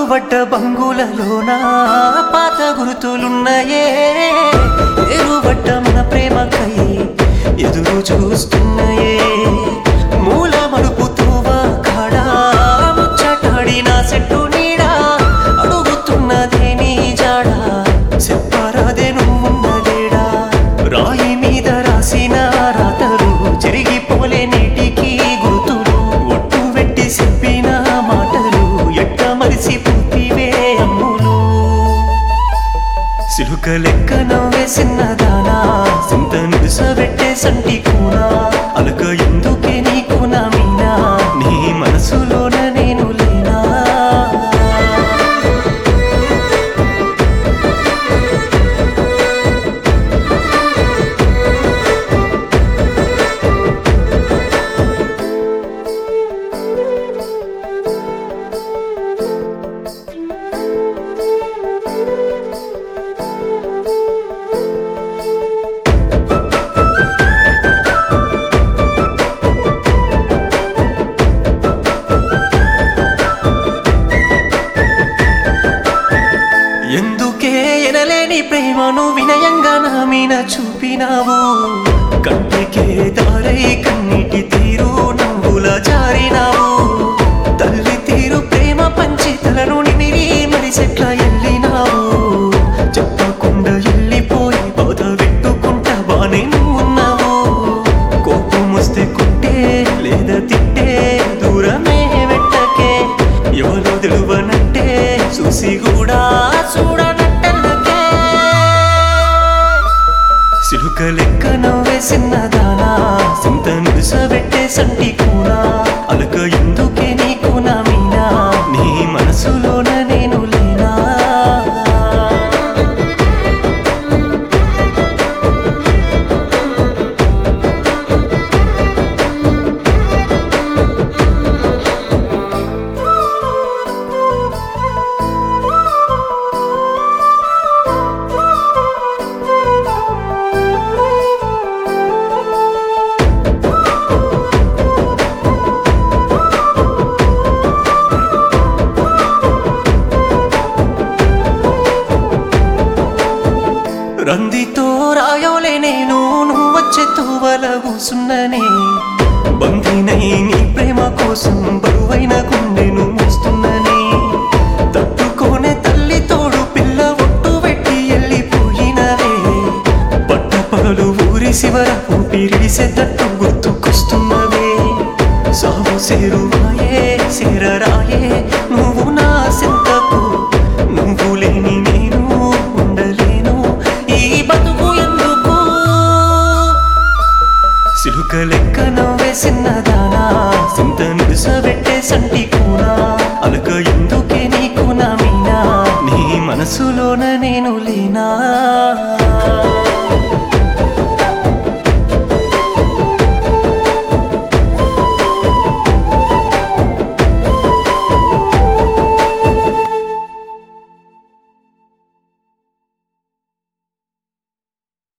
పడ్డ బంగులలోన పాత గుర్తులున్నాయే ఎరువడ్డ మన ప్రేమకై ఎదురు చూస్తున్నాయే మూల మడుపుతోవా కాడా ముచ్చటాడిన చెట్టు నీడా అడుగుతున్నదే నీ జాడా చెప్పరాదే నువ్వున్నదేడా రాయి మీద రాసిన రాతలు చెరిగిపోలే నీటికి గుర్తులు ఒట్టు పెట్టి చెప్పిన మాటలు ఎట్ట మరిసిపోతివే అమ్ములు సిలుక లెక్క నవ్వే చిన్నదానా సింత నిలుసబెట్టే సంటి కూనా అలక ఎందుకే నీకు నా మీనా నీ మనసులోన నేను లేనా ఎందుకే ఎనలేని ప్రేమను వినయంగా నా మీన చూపినావు కంటికే దారై కన్నీటి తీరు నవ్వుల జారినావు తల్లి తీరు ప్రేమ పంచి తలను నిమిరి మరిసెట్ల ఎల్లినావు చెప్పకుండా ఎల్లిపోయి బాధ పెట్టుకుంటా బానే నువ్వు ఉన్నావు కోపం వస్తే కొట్టే లేదా తిట్టే దూరమే వెట్టకే ఎవరో తెలువనంటే చూసి కూడా చూడనట్టకే సిలుక లెక్క నవ్వే చిన్నదానా సింత నిలుసబెట్టే సంటి కూనా అలక ఎందుకే నీకు నా మీనా నీ మనసులోన నేను లేనా రందితో రాయోలే నేను నువ్వు వచ్చే తోవల కూసున్ననే బంధినై నీ ప్రేమ కోసం బరువైన గుండెను మోస్తున్ననే తట్టుకోనే తల్లి తోడు పిల్ల ఒట్టు పెట్టి వెళ్ళిపోయినవే పట్ట పగలు ఊరి శివర ఊపిరిడిసేటట్టు గుర్తుకొస్తున్నవే సాగు సేరువాయే సేరరాయే నువ్వు నా సింతకు నువ్వు లేని నేను ఉండలేను ఈ బతుకు ఎందుకు సిలుక లెక్క నవ్వే చిన్నదానా సింత నిలుసబెట్టే సంటి కూనా అలక ఎందుకే నీకు నా మీనా నీ మనసులోన నేను లేనా